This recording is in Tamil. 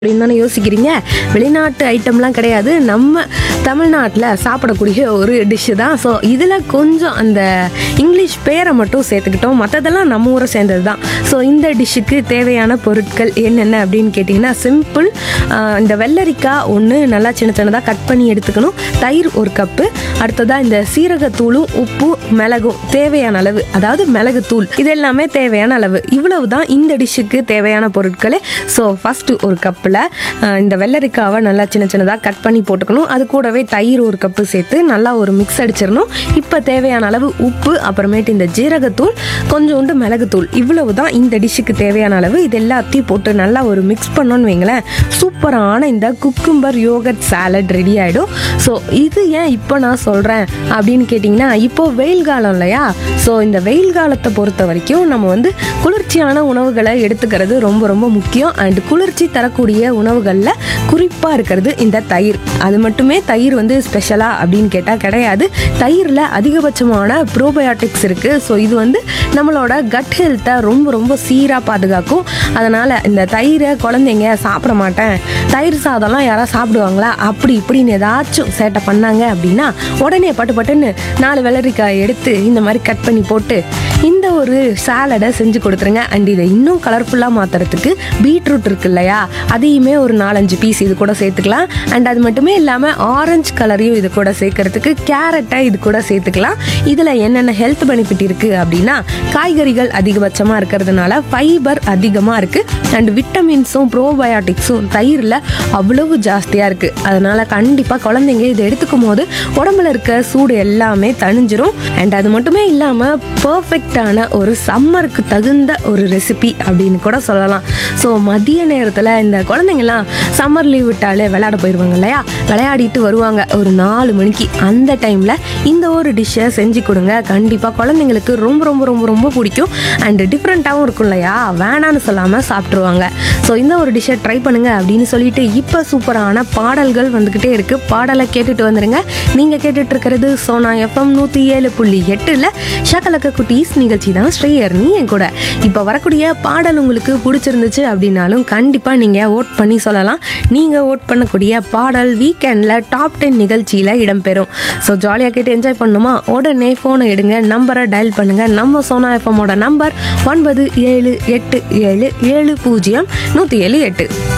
அப்படின்னு தானே யோசிக்கிறீங்க வெளிநாட்டு ஐட்டம்லாம் கிடையாது நம்ம தமிழ்நாட்டில் சாப்பிடக்கூடிய ஒரு டிஷ்ஷு தான் ஸோ இதில் கொஞ்சம் அந்த இங்கிலீஷ் பேரை மட்டும் சேர்த்துக்கிட்டோம் மற்றதெல்லாம் நம்ம ஊரை சேர்ந்தது தான் ஸோ இந்த டிஷ்ஷுக்கு தேவையான பொருட்கள் என்னென்ன அப்படின்னு கேட்டிங்கன்னா சிம்பிள் இந்த வெள்ளரிக்காய் ஒன்று நல்லா சின்ன சின்னதாக கட் பண்ணி எடுத்துக்கணும் தயிர் ஒரு கப்பு அடுத்ததாக இந்த சீரகத்தூளும் உப்பு மிளகும் தேவையான அளவு அதாவது மிளகுத்தூள் இது எல்லாமே தேவையான அளவு இவ்வளவு தான் இந்த டிஷ்ஷுக்கு தேவையான பொருட்களே ஸோ ஃபஸ்ட்டு ஒரு கப்பில் இந்த வெள்ளரிக்காவை நல்லா சின்ன சின்னதாக கட் பண்ணி போட்டுக்கணும் அது கூடவே தயிர் ஒரு கப்பு சேர்த்து நல்லா ஒரு மிக்ஸ் அடிச்சிடணும் இப்போ தேவையான அளவு உப்பு அப்புறமேட்டு இந்த ஜீரகத்தூள் கொஞ்சோண்டு மிளகுத்தூள் இவ்வளவு தான் இந்த டிஷ்ஷுக்கு தேவையான அளவு இது எல்லாத்தையும் போட்டு நல்லா ஒரு மிக்ஸ் பண்ணோன்னு வைங்களேன் சூப்பரான இந்த குக்கும்பர் யோகட் சாலட் ரெடி ஆகிடும் ஸோ இது ஏன் இப்போ நான் சொல்கிறேன் அப்படின்னு கேட்டிங்கன்னா இப்போ வெயில் காலம் இல்லையா ஸோ இந்த வெயில் காலத்தை பொறுத்த வரைக்கும் நம்ம வந்து குளிர்ச்சியான உணவுகளை எடுத்துக்கிறது ரொம்ப ரொம்ப முக்கியம் அண்ட் குளிர்ச்சி தரக்கூடிய உணவுகளில் குறிப்பாக இருக்கிறது இந்த தயிர் அது மட்டுமே தயிர் வந்து ஸ்பெஷலாக அப்படின்னு கேட்டால் கிடையாது தயிரில் அதிகபட்சமான ப்ரோபயோட்டிக்ஸ் இருக்குது ஸோ இது வந்து நம்மளோட கட் ஹெல்த்தை ரொம்ப ரொம்ப சீராக பாதுகாக்கும் அதனால் இந்த தயிரை குழந்தைங்க சாப்பிட மாட்டேன் தயிர் சாதம்லாம் யாராவது சாப்பிடுவாங்களா அப்படி இப்படின்னு ஏதாச்சும் சேட்டை பண்ணாங்க அப்படின்னா உடனே பட்டு பட்டுன்னு நாலு வெள்ளரிக்காய் எடுத்து இந்த மாதிரி கட் பண்ணி போட்டு இந்த ஒரு சாலடை செஞ்சு கொடுத்துருங்க அண்ட் இதை இன்னும் கலர்ஃபுல்லாக மாற்றுறதுக்கு பீட்ரூட் இருக்கு இல்லையா அதையுமே ஒரு நாலஞ்சு பீஸ் இது கூட சேர்த்துக்கலாம் அண்ட் அது மட்டுமே இல்லாமல் ஆரஞ்சு கலரையும் இது கூட சேர்க்கறதுக்கு கேரட்டை இது கூட சேர்த்துக்கலாம் இதில் என்னென்ன ஹெல்த் பெனிஃபிட் இருக்குது அப்படின்னா காய்கறிகள் அதிகபட்சமாக இருக்கிறதுனால ஃபைபர் அதிகமாக இருக்குது அண்ட் விட்டமின்ஸும் ப்ரோபயோட்டிக்ஸும் தயிரில் அவ்வளவு ஜாஸ்தியாக இருக்குது அதனால் கண்டிப்பாக குழந்தைங்க இதை எடுத்துக்கும் போது உடம்புல இருக்க சூடு எல்லாமே தணிஞ்சிரும் அண்ட் அது மட்டுமே இல்லாமல் பர்ஃபெக்டான ஒரு சம்மருக்கு தகுந்த ஒரு ரெசிபி அப்படின்னு கூட சொல்லலாம் ஸோ மதிய நேரத்தில் இந்த குழந்தைங்கலாம் சம்மர் லீவ் விட்டாலே விளையாட போயிடுவாங்க இல்லையா விளையாடிட்டு வருவாங்க ஒரு நாலு மணிக்கு அந்த டைமில் இந்த ஒரு டிஷ்ஷை செஞ்சு கொடுங்க கண்டிப்பாக குழந்தைங்களுக்கு ரொம்ப ரொம்ப ரொம்ப ரொம்ப பிடிக்கும் அண்ட் டிஃப்ரெண்ட்டாகவும் இருக்கும் இல்லையா வேணான்னு சொல்லாமல் சாப்பிட்ருவாங்க ஸோ இந்த ஒரு டிஷ்ஷை ட்ரை பண்ணுங்க அப்படின்னு சொல்லிட்டு இப்போ சூப்பரான பாடல்கள் வந்துக்கிட்டே இருக்கு பாடலை கேட்டுட்டு வந்துருங்க நீங்கள் கேட்டுட்டு இருக்கிறது சோனா எஃப்எம் நூற்றி ஏழு புள்ளி எட்டில் ஷகலக்க குட்டீஸ் நிகழ்ச்சி தான் ஸ்ரீயர்னி என் கூட இப்போ வரக்கூடிய பாடல் உங்களுக்கு பிடிச்சிருந்துச்சு அப்படின்னாலும் கண்டிப்பாக நீங்கள் ஓட் பண்ணி சொல்லலாம் நீங்கள் ஓட் பண்ணக்கூடிய பாடல் வீக்கெண்டில் டாப் டென் நிகழ்ச்சியில் இடம்பெறும் ஸோ ஜாலியாக கேட்டு என்ஜாய் பண்ணுமா உடனே ஃபோனை எடுங்க நம்பரை டயல் பண்ணுங்க நம்ம சோனா எஃப்எம்மோட நம்பர் ஒன்பது ஏழு எட்டு ஏழு ஏழு பூஜ்ஜியம் நூற்றி ஏழு எட்டு